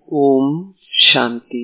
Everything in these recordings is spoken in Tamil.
ஓம் சாந்தி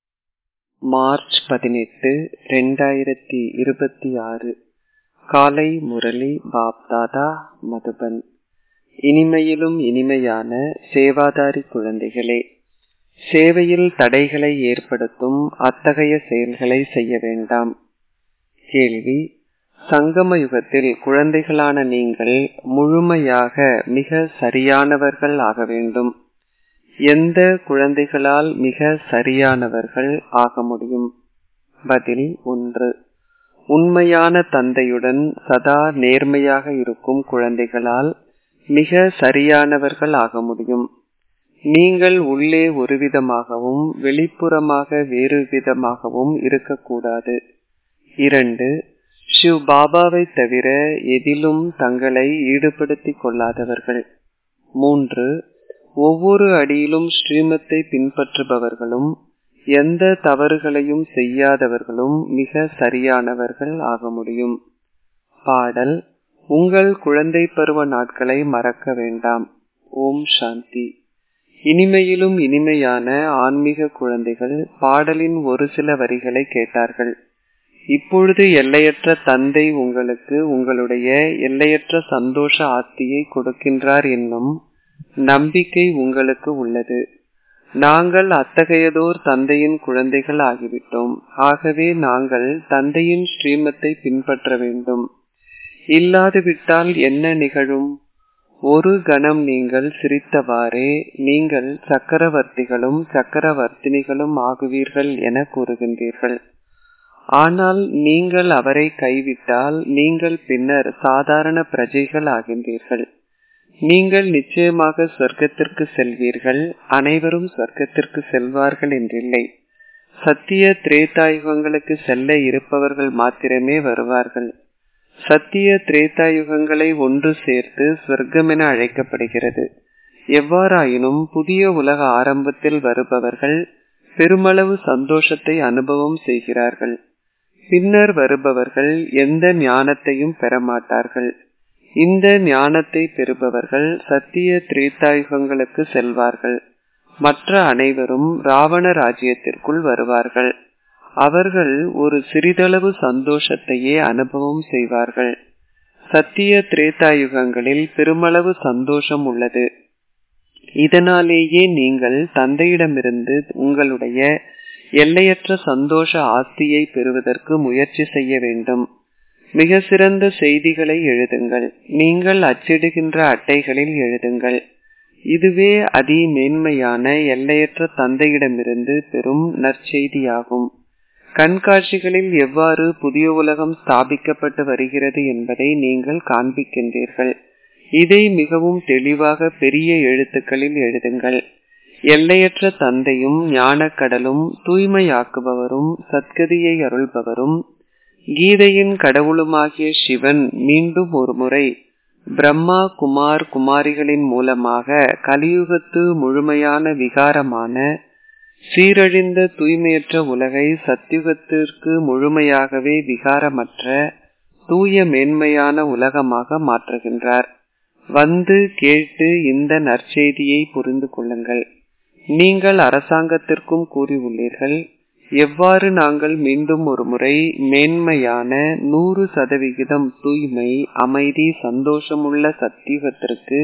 மார்ச் பதினெட்டு ரெண்டாயிரத்தி இருபத்தி ஆறு காலை முரளி பாப்தாதா மதுபன் இனிமையிலும் இனிமையான சேவாதாரி குழந்தைகளே சேவையில் தடைகளை ஏற்படுத்தும் அத்தகைய செயல்களை செய்ய வேண்டாம் கேள்வி சங்கம யுகத்தில் குழந்தைகளான நீங்கள் முழுமையாக மிக சரியானவர்கள் ஆக வேண்டும் எந்த குழந்தைகளால் மிக சரியானவர்கள் ஆக முடியும் பதில் ஒன்று உண்மையான தந்தையுடன் சதா நேர்மையாக இருக்கும் குழந்தைகளால் மிக சரியானவர்கள் ஆக முடியும் நீங்கள் உள்ளே ஒரு விதமாகவும் வெளிப்புறமாக வேறு விதமாகவும் இருக்கக்கூடாது இரண்டு ஷிவ் பாபாவை தவிர எதிலும் தங்களை ஈடுபடுத்திக் கொள்ளாதவர்கள் மூன்று ஒவ்வொரு அடியிலும் ஸ்ரீமத்தை பின்பற்றுபவர்களும் எந்த தவறுகளையும் செய்யாதவர்களும் மிக சரியானவர்கள் ஆக முடியும் பாடல் உங்கள் குழந்தை பருவ நாட்களை மறக்க வேண்டாம் ஓம் சாந்தி இனிமையிலும் இனிமையான ஆன்மீக குழந்தைகள் பாடலின் ஒரு சில வரிகளை கேட்டார்கள் இப்பொழுது எல்லையற்ற தந்தை உங்களுக்கு உங்களுடைய எல்லையற்ற சந்தோஷ ஆஸ்தியை கொடுக்கின்றார் என்னும் நம்பிக்கை உங்களுக்கு உள்ளது நாங்கள் அத்தகையதோர் தந்தையின் குழந்தைகள் ஆகிவிட்டோம் ஆகவே நாங்கள் தந்தையின் ஸ்ரீமத்தை பின்பற்ற வேண்டும் இல்லாது விட்டால் என்ன நிகழும் ஒரு கணம் நீங்கள் சிரித்தவாறே நீங்கள் சக்கரவர்த்திகளும் சக்கரவர்த்தினிகளும் ஆகுவீர்கள் என கூறுகின்றீர்கள் ஆனால் நீங்கள் அவரை கைவிட்டால் நீங்கள் பின்னர் சாதாரண பிரஜைகள் ஆகின்றீர்கள் நீங்கள் நிச்சயமாக சொர்க்கத்திற்கு செல்வீர்கள் அனைவரும் சொர்க்கத்திற்கு செல்வார்கள் என்றில்லை சத்திய திரேதாயுகங்களுக்கு செல்ல இருப்பவர்கள் மாத்திரமே வருவார்கள் சத்திய திரேதாயுகங்களை ஒன்று சேர்த்து சொர்க்கம் என அழைக்கப்படுகிறது எவ்வாறாயினும் புதிய உலக ஆரம்பத்தில் வருபவர்கள் பெருமளவு சந்தோஷத்தை அனுபவம் செய்கிறார்கள் பின்னர் வருபவர்கள் எந்த ஞானத்தையும் பெறமாட்டார்கள் இந்த ஞானத்தை பெறுபவர்கள் சத்திய திரேதாயுகங்களுக்கு செல்வார்கள் மற்ற அனைவரும் ராவண ராஜ்யத்திற்குள் வருவார்கள் அவர்கள் ஒரு சிறிதளவு சந்தோஷத்தையே அனுபவம் செய்வார்கள் சத்திய திரேதாயுகங்களில் பெருமளவு சந்தோஷம் உள்ளது இதனாலேயே நீங்கள் தந்தையிடமிருந்து உங்களுடைய எல்லையற்ற சந்தோஷ ஆஸ்தியை பெறுவதற்கு முயற்சி செய்ய வேண்டும் மிக சிறந்த செய்திகளை எழுதுங்கள் நீங்கள் அச்சிடுகின்ற அட்டைகளில் எழுதுங்கள் இதுவே அதி மேன்மையான எல்லையற்ற தந்தையிடமிருந்து பெறும் நற்செய்தியாகும் கண்காட்சிகளில் எவ்வாறு புதிய உலகம் ஸ்தாபிக்கப்பட்டு வருகிறது என்பதை நீங்கள் காண்பிக்கின்றீர்கள் இதை மிகவும் தெளிவாக பெரிய எழுத்துக்களில் எழுதுங்கள் எல்லையற்ற தந்தையும் ஞானக்கடலும் தூய்மையாக்குபவரும் சத்கதியை அருள்பவரும் கீதையின் கடவுளுமாகிய சிவன் மீண்டும் ஒரு முறை பிரம்மா குமார் குமாரிகளின் மூலமாக கலியுகத்து முழுமையான விகாரமான சீரழிந்த தூய்மையற்ற உலகை சத்தியுகத்திற்கு முழுமையாகவே விகாரமற்ற தூய மேன்மையான உலகமாக மாற்றுகின்றார் வந்து கேட்டு இந்த நற்செய்தியை புரிந்து கொள்ளுங்கள் நீங்கள் அரசாங்கத்திற்கும் கூறியுள்ளீர்கள் எவ்வாறு நாங்கள் மீண்டும் ஒரு முறை மேன்மையான நூறு சதவிகிதம் தூய்மை அமைதி சந்தோஷமுள்ள சத்தியுகத்திற்கு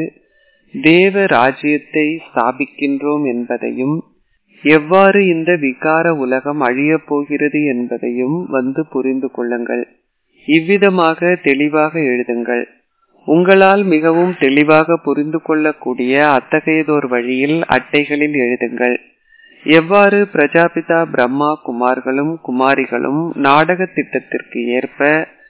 தேவ ராஜ்யத்தை ஸ்தாபிக்கின்றோம் என்பதையும் எவ்வாறு இந்த விகார உலகம் அழியப் போகிறது என்பதையும் வந்து புரிந்து கொள்ளுங்கள் இவ்விதமாக தெளிவாக எழுதுங்கள் உங்களால் மிகவும் தெளிவாக புரிந்து கொள்ளக்கூடிய அத்தகையதோர் வழியில் அட்டைகளில் எழுதுங்கள் எவ்வாறு பிரஜாபிதா பிரம்மா குமார்களும் குமாரிகளும் நாடக திட்டத்திற்கு ஏற்ப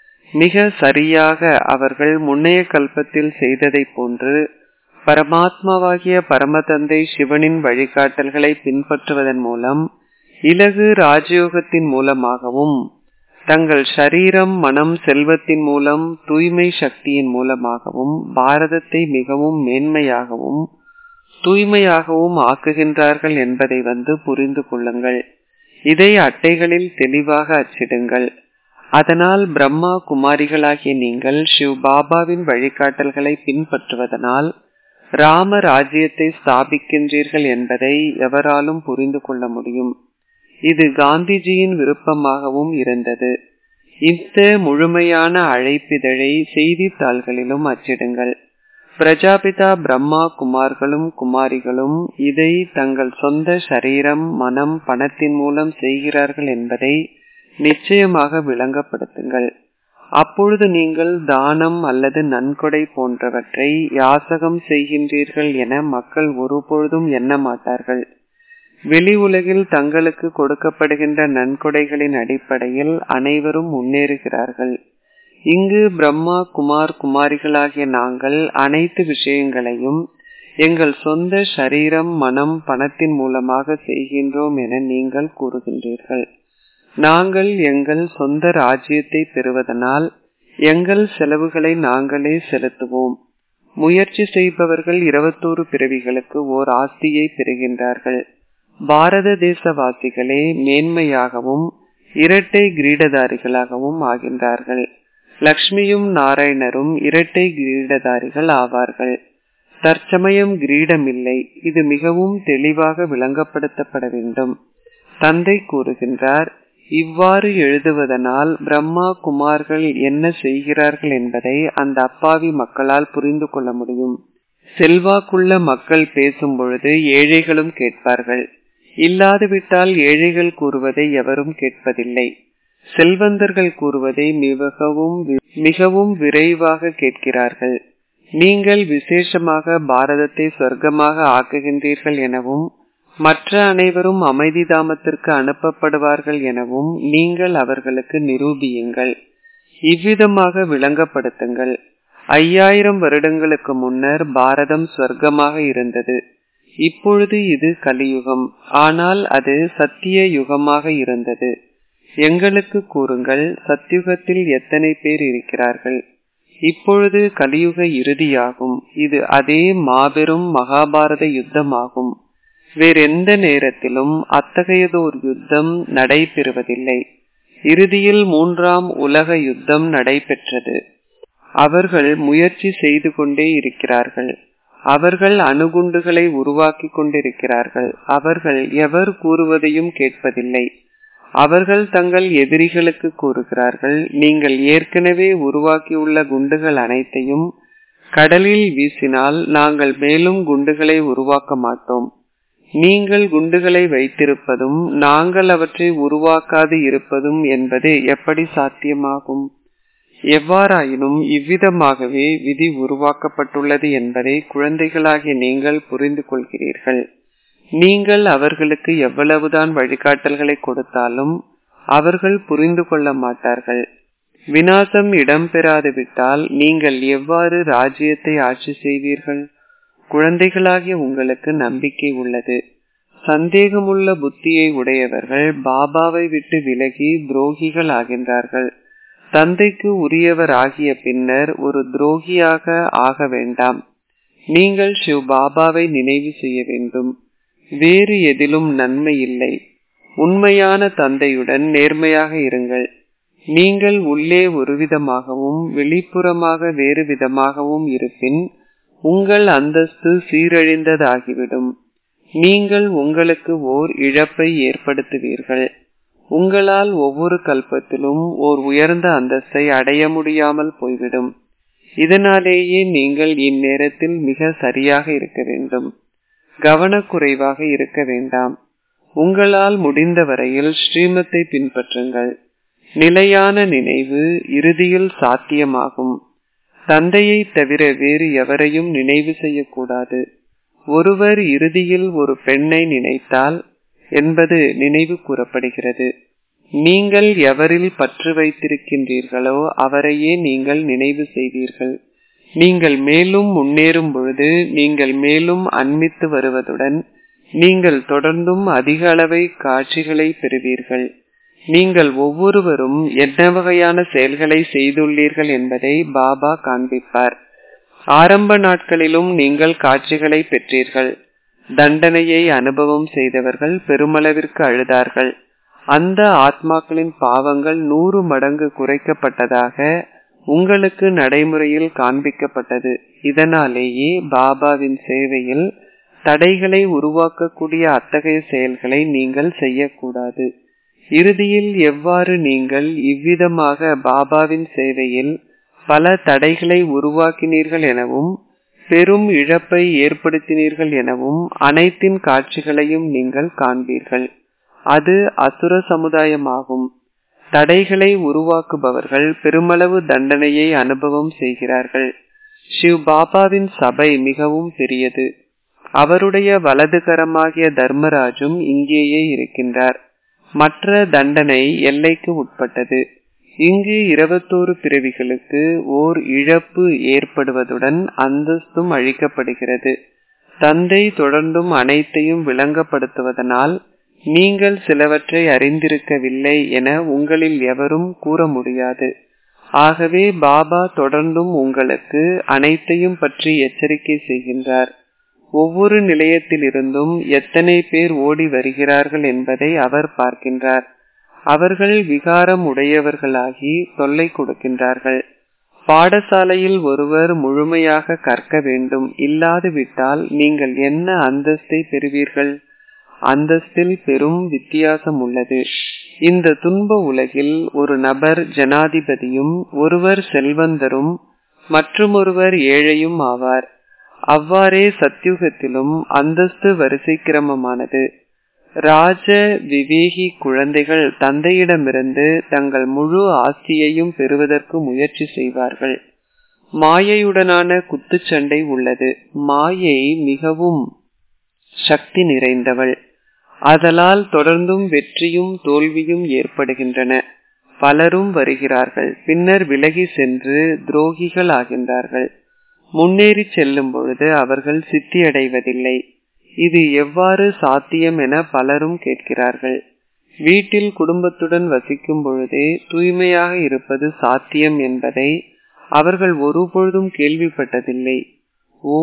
மிக சரியாக அவர்கள் முன்னைய கல்பத்தில் செய்ததை போன்று பரமாத்மாவாகிய பரமதந்தை சிவனின் வழிகாட்டல்களை பின்பற்றுவதன் மூலம் இலகு ராஜயோகத்தின் மூலமாகவும் தங்கள் சரீரம் மனம் செல்வத்தின் மூலம் தூய்மை சக்தியின் மூலமாகவும் பாரதத்தை மிகவும் மேன்மையாகவும் தூய்மையாகவும் ஆக்குகின்றார்கள் என்பதை வந்து புரிந்து கொள்ளுங்கள் இதை அட்டைகளில் தெளிவாக அச்சிடுங்கள் அதனால் பிரம்மா குமாரிகளாகிய நீங்கள் சிவ் பாபாவின் வழிகாட்டல்களை பின்பற்றுவதனால் ராம ராஜ்யத்தை ஸ்தாபிக்கின்றீர்கள் என்பதை எவராலும் புரிந்து கொள்ள முடியும் இது காந்திஜியின் விருப்பமாகவும் இருந்தது இந்த முழுமையான அழைப்பிதழை செய்தித்தாள்களிலும் அச்சிடுங்கள் பிரஜாபிதா பிரம்மா குமார்களும் குமாரிகளும் இதை தங்கள் சொந்த சரீரம் மனம் பணத்தின் மூலம் செய்கிறார்கள் என்பதை நிச்சயமாக விளங்கப்படுத்துங்கள் அப்பொழுது நீங்கள் தானம் அல்லது நன்கொடை போன்றவற்றை யாசகம் செய்கின்றீர்கள் என மக்கள் ஒருபொழுதும் எண்ண மாட்டார்கள் வெளி உலகில் தங்களுக்கு கொடுக்கப்படுகின்ற நன்கொடைகளின் அடிப்படையில் அனைவரும் முன்னேறுகிறார்கள் இங்கு பிரம்மா குமார் குமாரிகளாகிய நாங்கள் அனைத்து விஷயங்களையும் எங்கள் சொந்த சரீரம் மனம் பணத்தின் மூலமாக செய்கின்றோம் என நீங்கள் கூறுகின்றீர்கள் நாங்கள் எங்கள் சொந்த ராஜ்யத்தை பெறுவதனால் எங்கள் செலவுகளை நாங்களே செலுத்துவோம் முயற்சி செய்பவர்கள் இருபத்தோரு பிறவிகளுக்கு ஓர் ஆஸ்தியை பெறுகின்றார்கள் பாரத தேசவாசிகளே மேன்மையாகவும் இரட்டை கிரீடதாரிகளாகவும் ஆகின்றார்கள் லக்ஷ்மியும் நாராயணரும் இரட்டை கிரீடதாரிகள் ஆவார்கள் தற்சமயம் கிரீடமில்லை இது மிகவும் தெளிவாக விளங்கப்படுத்தப்பட வேண்டும் தந்தை கூறுகின்றார் இவ்வாறு எழுதுவதனால் பிரம்மா குமார்கள் என்ன செய்கிறார்கள் என்பதை அந்த அப்பாவி மக்களால் புரிந்து கொள்ள முடியும் செல்வாக்குள்ள மக்கள் பேசும் பொழுது ஏழைகளும் கேட்பார்கள் இல்லாதுவிட்டால் ஏழைகள் கூறுவதை எவரும் கேட்பதில்லை செல்வந்தர்கள் கூறுவதை மிகவும் மிகவும் விரைவாக கேட்கிறார்கள் நீங்கள் விசேஷமாக பாரதத்தை சொர்க்கமாக ஆக்குகின்றீர்கள் எனவும் மற்ற அனைவரும் அமைதி தாமத்திற்கு அனுப்பப்படுவார்கள் எனவும் நீங்கள் அவர்களுக்கு நிரூபியுங்கள் இவ்விதமாக விளங்கப்படுத்துங்கள் ஐயாயிரம் வருடங்களுக்கு முன்னர் பாரதம் சொர்க்கமாக இருந்தது இப்பொழுது இது கலியுகம் ஆனால் அது சத்திய யுகமாக இருந்தது எங்களுக்கு கூறுங்கள் சத்தியுகத்தில் எத்தனை பேர் இருக்கிறார்கள் இப்பொழுது கலியுக இறுதியாகும் இது அதே மாபெரும் மகாபாரத யுத்தமாகும் வேறெந்த நேரத்திலும் அத்தகையதோர் யுத்தம் நடைபெறுவதில்லை இறுதியில் மூன்றாம் உலக யுத்தம் நடைபெற்றது அவர்கள் முயற்சி செய்து கொண்டே இருக்கிறார்கள் அவர்கள் அணுகுண்டுகளை உருவாக்கி கொண்டிருக்கிறார்கள் அவர்கள் எவர் கூறுவதையும் கேட்பதில்லை அவர்கள் தங்கள் எதிரிகளுக்கு கூறுகிறார்கள் நீங்கள் ஏற்கனவே உருவாக்கியுள்ள குண்டுகள் அனைத்தையும் கடலில் வீசினால் நாங்கள் மேலும் குண்டுகளை உருவாக்க மாட்டோம் நீங்கள் குண்டுகளை வைத்திருப்பதும் நாங்கள் அவற்றை உருவாக்காது இருப்பதும் என்பது எப்படி சாத்தியமாகும் எவ்வாறாயினும் இவ்விதமாகவே விதி உருவாக்கப்பட்டுள்ளது என்பதை குழந்தைகளாகிய நீங்கள் புரிந்து கொள்கிறீர்கள் நீங்கள் அவர்களுக்கு எவ்வளவுதான் வழிகாட்டல்களை கொடுத்தாலும் அவர்கள் புரிந்து கொள்ள மாட்டார்கள் வினாசம் இடம்பெறாது விட்டால் நீங்கள் எவ்வாறு ராஜ்யத்தை ஆட்சி செய்வீர்கள் குழந்தைகளாகிய உங்களுக்கு நம்பிக்கை உள்ளது சந்தேகமுள்ள புத்தியை உடையவர்கள் பாபாவை விட்டு விலகி துரோகிகள் ஆகின்றார்கள் தந்தைக்கு உரியவர் ஆகிய பின்னர் ஒரு துரோகியாக ஆக வேண்டாம் நீங்கள் சிவ் பாபாவை நினைவு செய்ய வேண்டும் வேறு எதிலும் நன்மை இல்லை உண்மையான தந்தையுடன் நேர்மையாக இருங்கள் நீங்கள் உள்ளே ஒரு விதமாகவும் வெளிப்புறமாக வேறு விதமாகவும் இருப்பின் உங்கள் அந்தஸ்து சீரழிந்ததாகிவிடும் நீங்கள் உங்களுக்கு ஓர் இழப்பை ஏற்படுத்துவீர்கள் உங்களால் ஒவ்வொரு கல்பத்திலும் ஓர் உயர்ந்த அந்தஸ்தை அடைய முடியாமல் போய்விடும் இதனாலேயே நீங்கள் இந்நேரத்தில் மிக சரியாக இருக்க வேண்டும் கவனக்குறைவாக இருக்க வேண்டாம் உங்களால் முடிந்த வரையில் ஸ்ரீமத்தை பின்பற்றுங்கள் நிலையான நினைவு இறுதியில் சாத்தியமாகும் தந்தையை தவிர வேறு எவரையும் நினைவு செய்யக்கூடாது ஒருவர் இறுதியில் ஒரு பெண்ணை நினைத்தால் என்பது நினைவு கூறப்படுகிறது நீங்கள் எவரில் பற்று வைத்திருக்கின்றீர்களோ அவரையே நீங்கள் நினைவு செய்வீர்கள் நீங்கள் மேலும் முன்னேறும் பொழுது நீங்கள் மேலும் அண்மித்து வருவதுடன் நீங்கள் தொடர்ந்தும் அதிக அளவை காட்சிகளை பெறுவீர்கள் நீங்கள் ஒவ்வொருவரும் என்ன வகையான செயல்களை செய்துள்ளீர்கள் என்பதை பாபா காண்பிப்பார் ஆரம்ப நாட்களிலும் நீங்கள் காட்சிகளை பெற்றீர்கள் தண்டனையை அனுபவம் செய்தவர்கள் பெருமளவிற்கு அழுதார்கள் அந்த ஆத்மாக்களின் பாவங்கள் நூறு மடங்கு குறைக்கப்பட்டதாக உங்களுக்கு நடைமுறையில் காண்பிக்கப்பட்டது இதனாலேயே பாபாவின் சேவையில் தடைகளை உருவாக்கக்கூடிய அத்தகைய செயல்களை நீங்கள் செய்யக்கூடாது இறுதியில் எவ்வாறு நீங்கள் இவ்விதமாக பாபாவின் சேவையில் பல தடைகளை உருவாக்கினீர்கள் எனவும் பெரும் இழப்பை ஏற்படுத்தினீர்கள் எனவும் அனைத்தின் காட்சிகளையும் நீங்கள் காண்பீர்கள் அது அசுர சமுதாயமாகும் தடைகளை உருவாக்குபவர்கள் பெருமளவு தண்டனையை அனுபவம் செய்கிறார்கள் சிவ் பாபாவின் சபை மிகவும் பெரியது அவருடைய வலதுகரமாகிய தர்மராஜும் இங்கேயே இருக்கின்றார் மற்ற தண்டனை எல்லைக்கு உட்பட்டது இங்கு இருபத்தோரு பிறவிகளுக்கு ஓர் இழப்பு ஏற்படுவதுடன் அந்தஸ்தும் அழிக்கப்படுகிறது தந்தை தொடர்ந்தும் அனைத்தையும் விளங்கப்படுத்துவதனால் நீங்கள் சிலவற்றை அறிந்திருக்கவில்லை என உங்களில் எவரும் கூற முடியாது ஆகவே பாபா தொடர்ந்தும் உங்களுக்கு அனைத்தையும் பற்றி எச்சரிக்கை செய்கின்றார் ஒவ்வொரு நிலையத்திலிருந்தும் எத்தனை பேர் ஓடி வருகிறார்கள் என்பதை அவர் பார்க்கின்றார் அவர்கள் விகாரம் உடையவர்களாகி தொல்லை கொடுக்கின்றார்கள் பாடசாலையில் ஒருவர் முழுமையாக கற்க வேண்டும் இல்லாது விட்டால் நீங்கள் என்ன அந்தஸ்தை பெறுவீர்கள் அந்தஸ்தில் பெரும் வித்தியாசம் உள்ளது இந்த துன்ப உலகில் ஒரு நபர் ஜனாதிபதியும் ஒருவர் செல்வந்தரும் மற்றுமொருவர் ஏழையும் ஆவார் அவ்வாறே சத்யுகத்திலும் அந்தஸ்து வரிசை கிரமமானது ராஜ விவேகி குழந்தைகள் தந்தையிடமிருந்து தங்கள் முழு ஆஸ்தியையும் பெறுவதற்கு முயற்சி செய்வார்கள் மாயையுடனான குத்துச்சண்டை உள்ளது மாயை மிகவும் சக்தி நிறைந்தவள் அதலால் தொடர்ந்தும் வெற்றியும் தோல்வியும் ஏற்படுகின்றன பலரும் வருகிறார்கள் பின்னர் விலகி சென்று துரோகிகள் ஆகின்றார்கள் முன்னேறி செல்லும் பொழுது அவர்கள் சித்தியடைவதில்லை இது எவ்வாறு சாத்தியம் என பலரும் கேட்கிறார்கள் வீட்டில் குடும்பத்துடன் வசிக்கும் பொழுதே தூய்மையாக இருப்பது சாத்தியம் என்பதை அவர்கள் ஒருபொழுதும் கேள்விப்பட்டதில்லை ஓ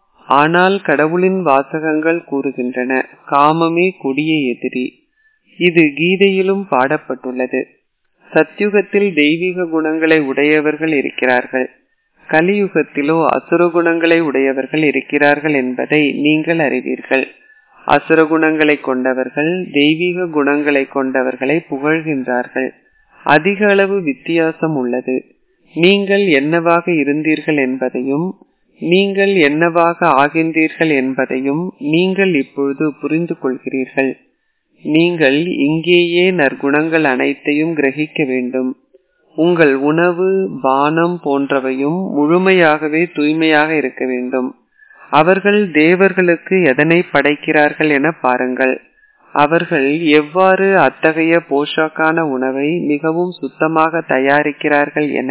ஆனால் கடவுளின் வாசகங்கள் கூறுகின்றன காமமே கொடிய எதிரி இது கீதையிலும் பாடப்பட்டுள்ளது சத்யுகத்தில் தெய்வீக குணங்களை உடையவர்கள் இருக்கிறார்கள் கலியுகத்திலோ அசுர குணங்களை உடையவர்கள் இருக்கிறார்கள் என்பதை நீங்கள் அறிவீர்கள் அசுர குணங்களை கொண்டவர்கள் தெய்வீக குணங்களை கொண்டவர்களை புகழ்கின்றார்கள் அதிக அளவு வித்தியாசம் உள்ளது நீங்கள் என்னவாக இருந்தீர்கள் என்பதையும் நீங்கள் என்னவாக ஆகின்றீர்கள் என்பதையும் நீங்கள் இப்பொழுது புரிந்து கொள்கிறீர்கள் நீங்கள் இங்கேயே நற்குணங்கள் அனைத்தையும் கிரகிக்க வேண்டும் உங்கள் உணவு பானம் போன்றவையும் முழுமையாகவே தூய்மையாக இருக்க வேண்டும் அவர்கள் தேவர்களுக்கு எதனை படைக்கிறார்கள் என பாருங்கள் அவர்கள் எவ்வாறு அத்தகைய போஷாக்கான உணவை மிகவும் சுத்தமாக தயாரிக்கிறார்கள் என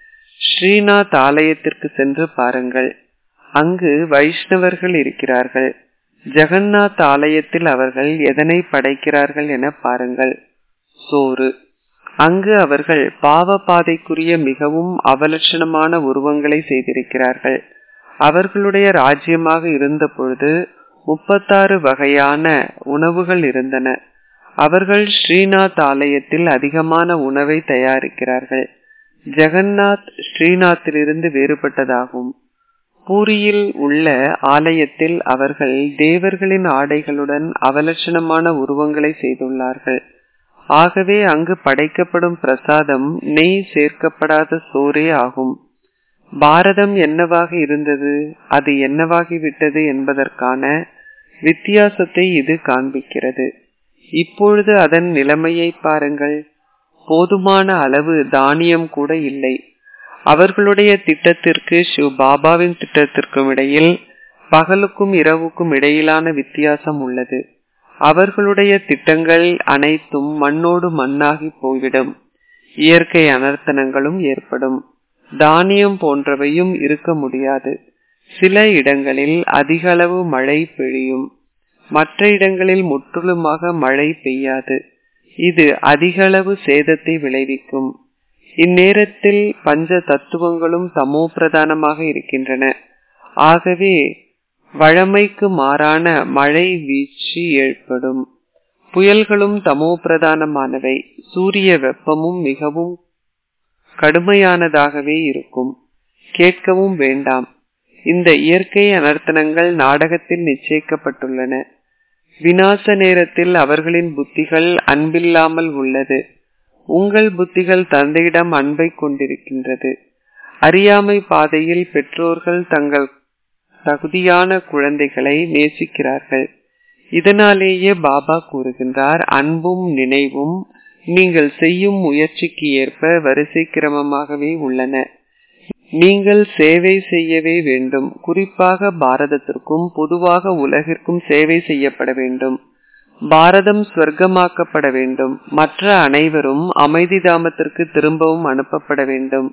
ஸ்ரீநாத் ஆலயத்திற்கு சென்று பாருங்கள் அங்கு வைஷ்ணவர்கள் இருக்கிறார்கள் ஜெகநாத் ஆலயத்தில் அவர்கள் எதனை படைக்கிறார்கள் என பாருங்கள் சோறு அங்கு அவர்கள் பாவ பாதைக்குரிய மிகவும் அவலட்சணமான உருவங்களை செய்திருக்கிறார்கள் அவர்களுடைய ராஜ்யமாக இருந்த பொழுது முப்பத்தாறு வகையான உணவுகள் இருந்தன அவர்கள் ஸ்ரீநாத் ஆலயத்தில் அதிகமான உணவை தயாரிக்கிறார்கள் ஜெகநாத் ஸ்ரீநாத்திலிருந்து வேறுபட்டதாகும் பூரியில் உள்ள ஆலயத்தில் அவர்கள் தேவர்களின் ஆடைகளுடன் அவலட்சணமான உருவங்களை செய்துள்ளார்கள் ஆகவே அங்கு படைக்கப்படும் பிரசாதம் நெய் சேர்க்கப்படாத சோரே ஆகும் பாரதம் என்னவாக இருந்தது அது என்னவாகிவிட்டது என்பதற்கான வித்தியாசத்தை இது காண்பிக்கிறது இப்பொழுது அதன் நிலைமையை பாருங்கள் போதுமான அளவு தானியம் கூட இல்லை அவர்களுடைய திட்டத்திற்கு சிவ் பாபாவின் திட்டத்திற்கும் இடையில் பகலுக்கும் இரவுக்கும் இடையிலான வித்தியாசம் உள்ளது அவர்களுடைய திட்டங்கள் அனைத்தும் மண்ணோடு மண்ணாகி போய்விடும் இயற்கை அனர்த்தனங்களும் ஏற்படும் தானியம் போன்றவையும் இருக்க முடியாது சில இடங்களில் அதிக அளவு மழை பெய்யும் மற்ற இடங்களில் முற்றிலுமாக மழை பெய்யாது இது அதிக அளவு சேதத்தை விளைவிக்கும் இந்நேரத்தில் பஞ்ச தத்துவங்களும் தமோ பிரதானமாக இருக்கின்றன ஆகவே வழமைக்கு மாறான மழை வீழ்ச்சி ஏற்படும் புயல்களும் தமோ பிரதானமானவை சூரிய வெப்பமும் மிகவும் கடுமையானதாகவே இருக்கும் கேட்கவும் வேண்டாம் இந்த இயற்கை அனர்த்தனங்கள் நாடகத்தில் நிச்சயிக்கப்பட்டுள்ளன வினாச நேரத்தில் அவர்களின் புத்திகள் அன்பில்லாமல் உள்ளது உங்கள் புத்திகள் தந்தையிடம் அன்பை கொண்டிருக்கின்றது அறியாமை பாதையில் பெற்றோர்கள் தங்கள் தகுதியான குழந்தைகளை நேசிக்கிறார்கள் இதனாலேயே பாபா கூறுகின்றார் அன்பும் நினைவும் நீங்கள் செய்யும் முயற்சிக்கு ஏற்ப வரிசை கிரமமாகவே உள்ளன நீங்கள் சேவை செய்யவே வேண்டும் குறிப்பாக பாரதத்திற்கும் பொதுவாக உலகிற்கும் சேவை செய்யப்பட வேண்டும் பாரதம் ஸ்வர்க்கமாக்கப்பட வேண்டும் மற்ற அனைவரும் அமைதி தாமத்திற்கு திரும்பவும் அனுப்பப்பட வேண்டும்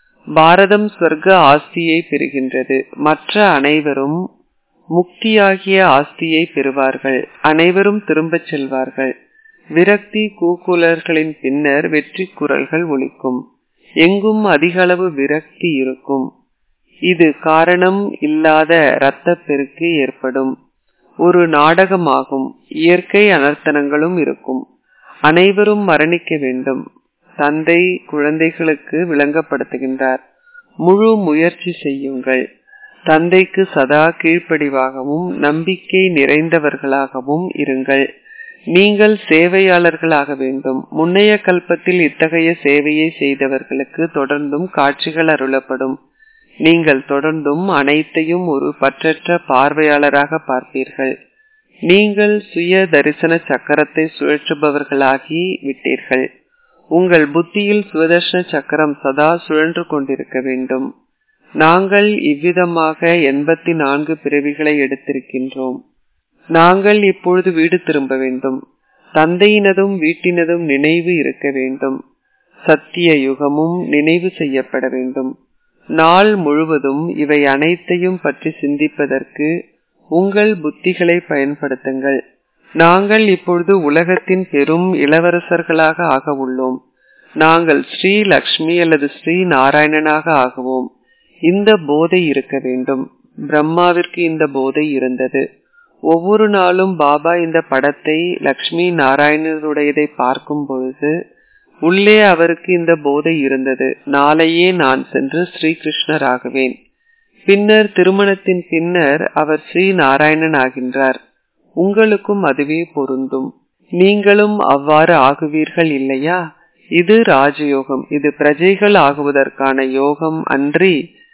பாரதம் ஸ்வர்க்க ஆஸ்தியை பெறுகின்றது மற்ற அனைவரும் முக்தியாகிய ஆஸ்தியை பெறுவார்கள் அனைவரும் திரும்பச் செல்வார்கள் விரக்தி கூக்குலர்களின் பின்னர் வெற்றி குரல்கள் ஒலிக்கும் எங்கும் அதிக அளவு விரக்தி இருக்கும் இது காரணம் இல்லாத இரத்த பெருக்கு ஏற்படும் ஒரு நாடகமாகும் இயற்கை அனர்த்தனங்களும் இருக்கும் அனைவரும் மரணிக்க வேண்டும் தந்தை குழந்தைகளுக்கு விளங்கப்படுத்துகின்றார் முழு முயற்சி செய்யுங்கள் தந்தைக்கு சதா கீழ்ப்படிவாகவும் நம்பிக்கை நிறைந்தவர்களாகவும் இருங்கள் நீங்கள் சேவையாளர்களாக வேண்டும் முன்னைய கல்பத்தில் இத்தகைய சேவையை செய்தவர்களுக்கு தொடர்ந்தும் காட்சிகள் அருளப்படும் நீங்கள் தொடர்ந்தும் அனைத்தையும் ஒரு பற்றற்ற பார்வையாளராக பார்ப்பீர்கள் நீங்கள் சுய தரிசன சக்கரத்தை சுழற்றுபவர்களாகி விட்டீர்கள் உங்கள் புத்தியில் சுவதர்ஷன சக்கரம் சதா சுழன்று கொண்டிருக்க வேண்டும் நாங்கள் இவ்விதமாக எண்பத்தி நான்கு பிறவிகளை எடுத்திருக்கின்றோம் நாங்கள் இப்பொழுது வீடு திரும்ப வேண்டும் தந்தையினதும் வீட்டினதும் நினைவு இருக்க வேண்டும் சத்திய யுகமும் நினைவு செய்யப்பட வேண்டும் நாள் முழுவதும் இவை அனைத்தையும் பற்றி சிந்திப்பதற்கு உங்கள் புத்திகளை பயன்படுத்துங்கள் நாங்கள் இப்பொழுது உலகத்தின் பெரும் இளவரசர்களாக ஆக உள்ளோம் நாங்கள் ஸ்ரீ லக்ஷ்மி அல்லது ஸ்ரீ நாராயணனாக ஆகுவோம் இந்த போதை இருக்க வேண்டும் பிரம்மாவிற்கு இந்த போதை இருந்தது ஒவ்வொரு நாளும் பாபா இந்த படத்தை லக்ஷ்மி நாராயணருடையதை பார்க்கும் பொழுது உள்ளே அவருக்கு இந்த போதை இருந்தது நாளையே நான் சென்று ஸ்ரீகிருஷ்ணர் ஆகுவேன் பின்னர் திருமணத்தின் பின்னர் அவர் ஸ்ரீ நாராயணன் ஆகின்றார் உங்களுக்கும் அதுவே பொருந்தும் நீங்களும் அவ்வாறு ஆகுவீர்கள் இல்லையா இது ராஜயோகம் இது பிரஜைகள் ஆகுவதற்கான யோகம் அன்றி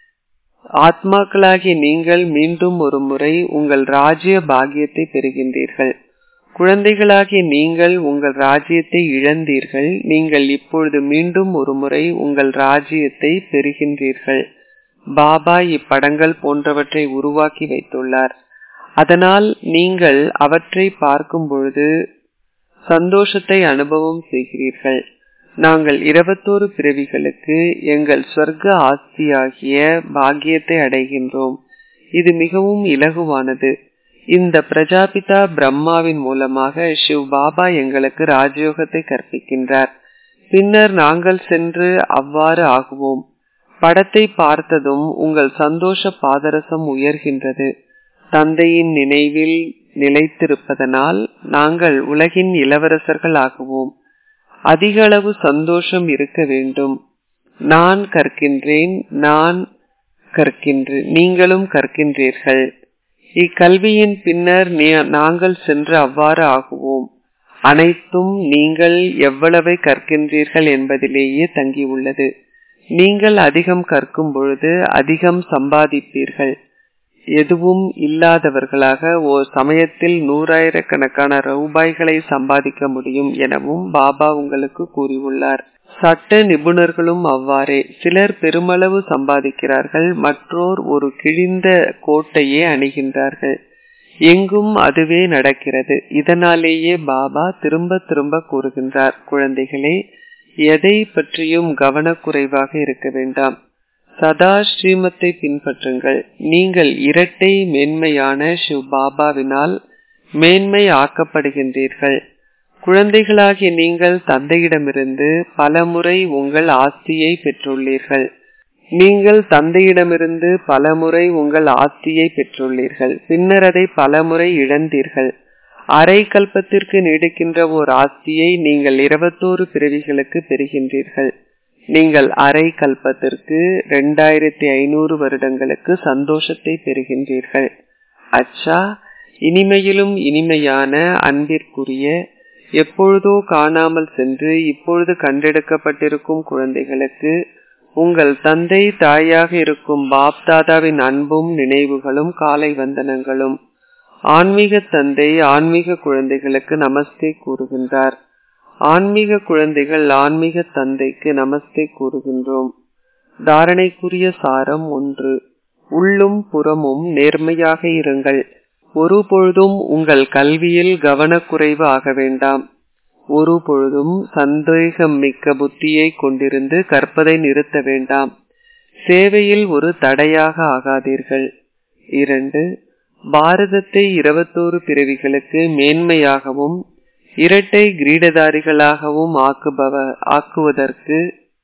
ஆத்மாக்களாகிய நீங்கள் மீண்டும் ஒரு முறை உங்கள் ராஜ்ய பாகியத்தை பெறுகின்றீர்கள் குழந்தைகளாகிய நீங்கள் உங்கள் ராஜ்யத்தை இழந்தீர்கள் நீங்கள் இப்பொழுது மீண்டும் ஒரு முறை உங்கள் ராஜ்யத்தை பெறுகின்றீர்கள் பாபா இப்படங்கள் போன்றவற்றை உருவாக்கி வைத்துள்ளார் அதனால் நீங்கள் அவற்றை பார்க்கும் பொழுது சந்தோஷத்தை அனுபவம் செய்கிறீர்கள் நாங்கள் இருபத்தோரு பிறவிகளுக்கு எங்கள் சொர்க்க ஆஸ்தியாகிய பாக்கியத்தை அடைகின்றோம் இது மிகவும் இலகுவானது இந்த பிரஜாபிதா பிரம்மாவின் மூலமாக சிவ் பாபா எங்களுக்கு ராஜயோகத்தை கற்பிக்கின்றார் பின்னர் நாங்கள் சென்று அவ்வாறு ஆகுவோம் படத்தை பார்த்ததும் உங்கள் சந்தோஷ பாதரசம் உயர்கின்றது தந்தையின் நினைவில் நிலைத்திருப்பதனால் நாங்கள் உலகின் இளவரசர்கள் ஆகுவோம் அதிக அளவு சந்தோஷம் இருக்க வேண்டும் நான் கற்கின்றேன் நான் கற்கின்றேன் நீங்களும் கற்கின்றீர்கள் இக்கல்வியின் பின்னர் நாங்கள் சென்று அவ்வாறு ஆகுவோம் அனைத்தும் நீங்கள் எவ்வளவை கற்கின்றீர்கள் என்பதிலேயே தங்கியுள்ளது நீங்கள் அதிகம் கற்கும் பொழுது அதிகம் சம்பாதிப்பீர்கள் எதுவும் இல்லாதவர்களாக ஓர் சமயத்தில் நூறாயிரக்கணக்கான ரூபாய்களை சம்பாதிக்க முடியும் எனவும் பாபா உங்களுக்கு கூறியுள்ளார் சட்ட நிபுணர்களும் அவ்வாறே சிலர் பெருமளவு சம்பாதிக்கிறார்கள் மற்றோர் ஒரு கிழிந்த கோட்டையே அணிகின்றார்கள் எங்கும் அதுவே நடக்கிறது இதனாலேயே பாபா திரும்ப திரும்ப கூறுகின்றார் குழந்தைகளே எதை பற்றியும் கவனக்குறைவாக இருக்க வேண்டாம் சதா ஸ்ரீமத்தை பின்பற்றுங்கள் நீங்கள் இரட்டை மேன்மையான சிவ் பாபாவினால் மேன்மை ஆக்கப்படுகின்றீர்கள் குழந்தைகளாகிய நீங்கள் தந்தையிடமிருந்து பலமுறை உங்கள் ஆஸ்தியை பெற்றுள்ளீர்கள் நீங்கள் தந்தையிடமிருந்து பலமுறை உங்கள் ஆஸ்தியை பெற்றுள்ளீர்கள் பின்னர் அதை பலமுறை இழந்தீர்கள் அரை கல்பத்திற்கு நீடிக்கின்ற ஓர் ஆஸ்தியை நீங்கள் இருபத்தோரு பிறவிகளுக்கு பெறுகின்றீர்கள் நீங்கள் அரை கல்பத்திற்கு இரண்டாயிரத்தி ஐநூறு வருடங்களுக்கு சந்தோஷத்தை பெறுகின்றீர்கள் அச்சா இனிமையிலும் இனிமையான அன்பிற்குரிய எப்பொழுதோ காணாமல் சென்று இப்பொழுது கண்டெடுக்கப்பட்டிருக்கும் குழந்தைகளுக்கு உங்கள் தந்தை தாயாக இருக்கும் பாப்தாதாவின் அன்பும் நினைவுகளும் காலை வந்தனங்களும் ஆன்மீக தந்தை ஆன்மீக குழந்தைகளுக்கு நமஸ்தே கூறுகின்றார் ஆன்மீக குழந்தைகள் ஆன்மீக தந்தைக்கு நமஸ்தே கூறுகின்றோம் தாரணைக்குரிய சாரம் ஒன்று உள்ளும் புறமும் நேர்மையாக இருங்கள் ஒரு பொழுதும் உங்கள் கல்வியில் கவனக்குறைவு ஆக வேண்டாம் ஒரு பொழுதும் சந்தேகம் மிக்க புத்தியை கொண்டிருந்து கற்பதை நிறுத்த வேண்டாம் சேவையில் ஒரு தடையாக ஆகாதீர்கள் இரண்டு பாரதத்தை இருபத்தோரு பிறவிகளுக்கு மேன்மையாகவும் இரட்டை கிரீடதாரிகளாகவும் ஆக்குபவ ஆக்குவதற்கு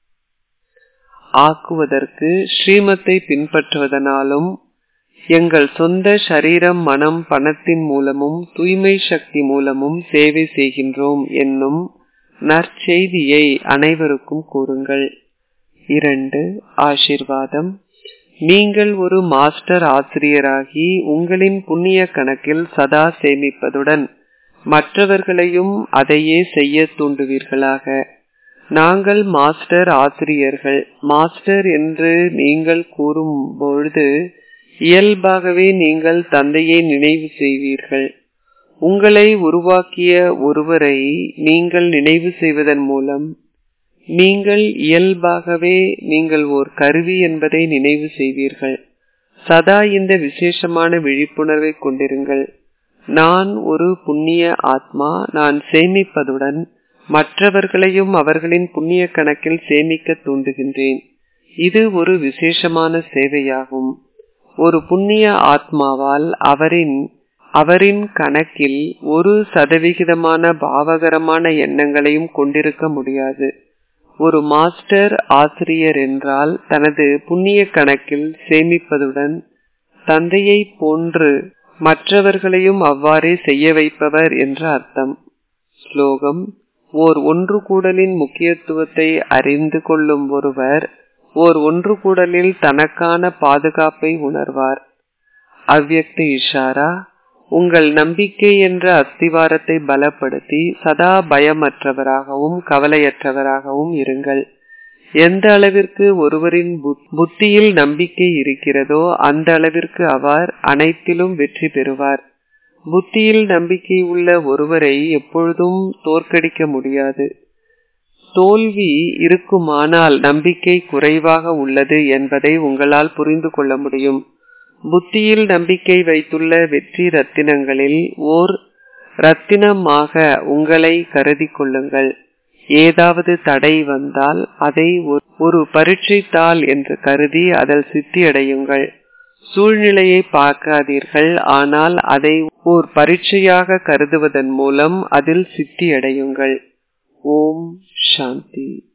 ஆக்குவதற்கு ஸ்ரீமத்தை பின்பற்றுவதனாலும் எங்கள் சொந்த சரீரம் மனம் பணத்தின் மூலமும் தூய்மை சக்தி மூலமும் சேவை செய்கின்றோம் என்னும் நற்செய்தியை அனைவருக்கும் கூறுங்கள் இரண்டு ஆசிர்வாதம் நீங்கள் ஒரு மாஸ்டர் ஆசிரியராகி உங்களின் புண்ணிய கணக்கில் சதா சேமிப்பதுடன் மற்றவர்களையும் அதையே செய்ய தூண்டுவீர்களாக நாங்கள் மாஸ்டர் ஆசிரியர்கள் மாஸ்டர் என்று நீங்கள் கூறும் பொழுது இயல்பாகவே நீங்கள் தந்தையை நினைவு செய்வீர்கள் உங்களை உருவாக்கிய ஒருவரை நீங்கள் நினைவு செய்வதன் மூலம் நீங்கள் இயல்பாகவே நீங்கள் ஓர் கருவி என்பதை நினைவு செய்வீர்கள் சதா இந்த விசேஷமான விழிப்புணர்வை கொண்டிருங்கள் நான் ஒரு புண்ணிய ஆத்மா நான் சேமிப்பதுடன் மற்றவர்களையும் அவர்களின் புண்ணிய கணக்கில் சேமிக்க தூண்டுகின்றேன் இது ஒரு விசேஷமான சேவையாகும் ஒரு புண்ணிய ஆத்மாவால் அவரின் அவரின் கணக்கில் ஒரு சதவிகிதமான பாவகரமான எண்ணங்களையும் கொண்டிருக்க முடியாது ஒரு மாஸ்டர் ஆசிரியர் என்றால் தனது புண்ணிய கணக்கில் சேமிப்பதுடன் தந்தையை போன்று மற்றவர்களையும் அவ்வாறே செய்ய வைப்பவர் என்ற அர்த்தம் ஸ்லோகம் ஓர் ஒன்று கூடலின் முக்கியத்துவத்தை அறிந்து கொள்ளும் ஒருவர் ஓர் ஒன்று கூடலில் தனக்கான பாதுகாப்பை உணர்வார் அவ்யக்த இஷாரா உங்கள் நம்பிக்கை என்ற அஸ்திவாரத்தை பலப்படுத்தி சதா பயமற்றவராகவும் கவலையற்றவராகவும் இருங்கள் எந்த அளவிற்கு ஒருவரின் புத்தியில் நம்பிக்கை இருக்கிறதோ அந்த அளவிற்கு அவர் அனைத்திலும் வெற்றி பெறுவார் புத்தியில் நம்பிக்கை உள்ள ஒருவரை எப்பொழுதும் தோற்கடிக்க முடியாது தோல்வி இருக்குமானால் நம்பிக்கை குறைவாக உள்ளது என்பதை உங்களால் புரிந்து கொள்ள முடியும் புத்தியில் நம்பிக்கை வைத்துள்ள வெற்றி ரத்தினங்களில் ஓர் ரத்தினமாக உங்களை கருதி கொள்ளுங்கள் ஏதாவது தடை வந்தால் அதை ஒரு பரீட்சை தாள் என்று கருதி அதில் சித்தியடையுங்கள் சூழ்நிலையை பார்க்காதீர்கள் ஆனால் அதை ஓர் பரீட்சையாக கருதுவதன் மூலம் அதில் சித்தியடையுங்கள் ஓம் சாந்தி